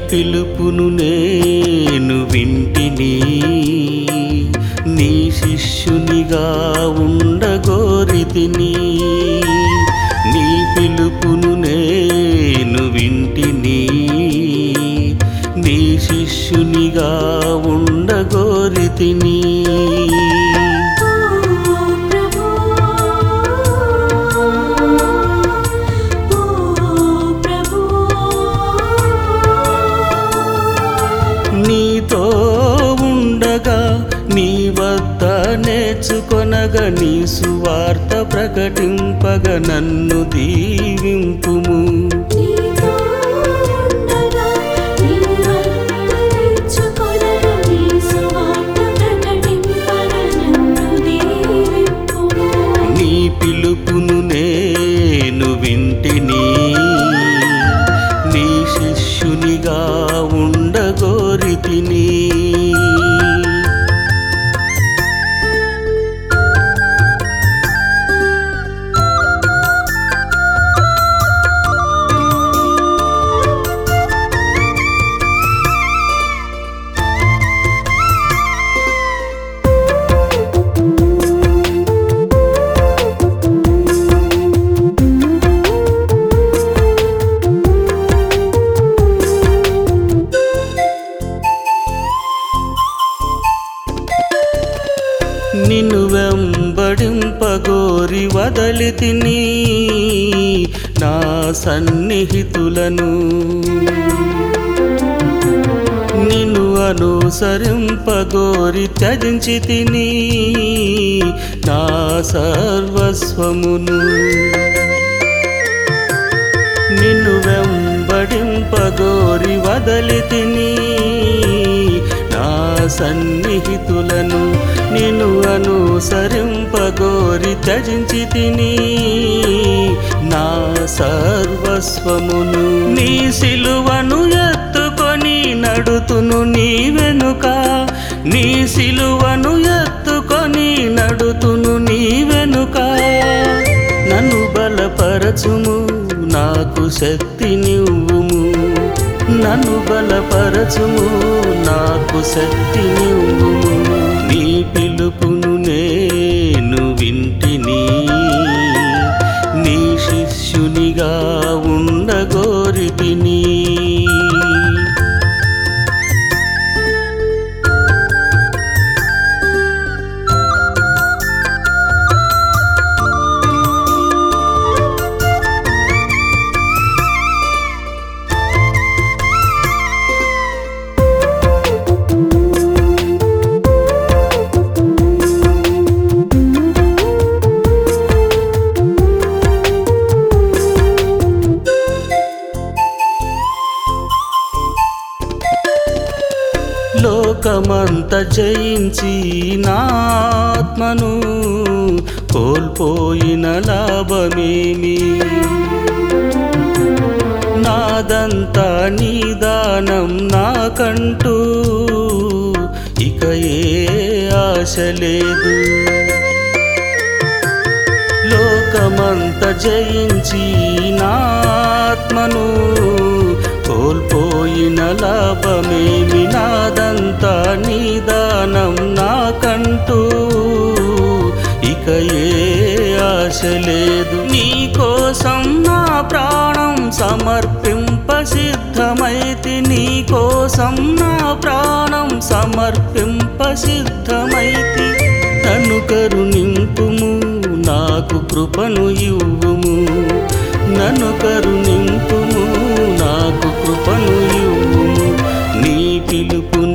పిలుపును నేను వింటిని నీ శిష్యునిగా ఉండగోరితిని నీ పిలుపును నేను వింటిని నీ శిష్యునిగా ఉండగోరితిని ఓ ప్రభు ఓ ప్రభు నీతో ఉండగా నీ వద్ద నేర్చుకొనగా నీ సువార్త ప్రకటింపగ నన్ను దీవింపుము నీతో ఉండగా నీ వద్ద నేర్చుకొనగా నీ సువార్త ప్రకటింపగ నన్ను దీవింపుము. నీ పిలుపును నేను వింటిని నీ శిష్యునిగా ఉండగోరితిని నిన్ను వెంబడింపగోరి వదలి తిని నా సన్నిహితులను నిన్ను అనుసరింపగోరి త్యజించి తిని నా సర్వస్వమును నిన్ను వెంబడింపగోరి వదలి తిని నా సన్నిహితులను నిన్ను అనుసరింపగోరి త్యజించి తిని నా సర్వస్వమును నీ సిలువను ఎత్తుకొని నడుతును నీ వెనుక నీ సిలువను ఎత్తుకొని నడుతును నీ వెనుక నన్ను బలపరచుము నాకు శక్తినివ్వుము నన్ను బలపరచుము నాకు శక్తినివ్వుము నీ పిలుపును నేను వింటిని నీ శిష్యునిగా ఉండగోరితిని లోకమంత జయించి నాత్మను కోల్పోయిన లాభమేమి నాదంతా నీ దానం నాకంటూ ఇక ఏ ఆశ లేదు లోకమంత జయించి నాత్మను కోల్పోయిన లాభమేమి నాదంతా నీదానం నాకంటూ ఇక ఏ ఆశ లేదు నీ కోసం నా ప్రాణం సమర్పింప సిద్ధమైతి నీ కోసం నా ప్రాణం సమర్పింప సిద్ధమైతి నన్ను కరుణింపుము నాకు కృపను ఇవ్వుము నన్ను కరుణింపుము నాకు కృపను ఇవ్వుము నీ పిలుపు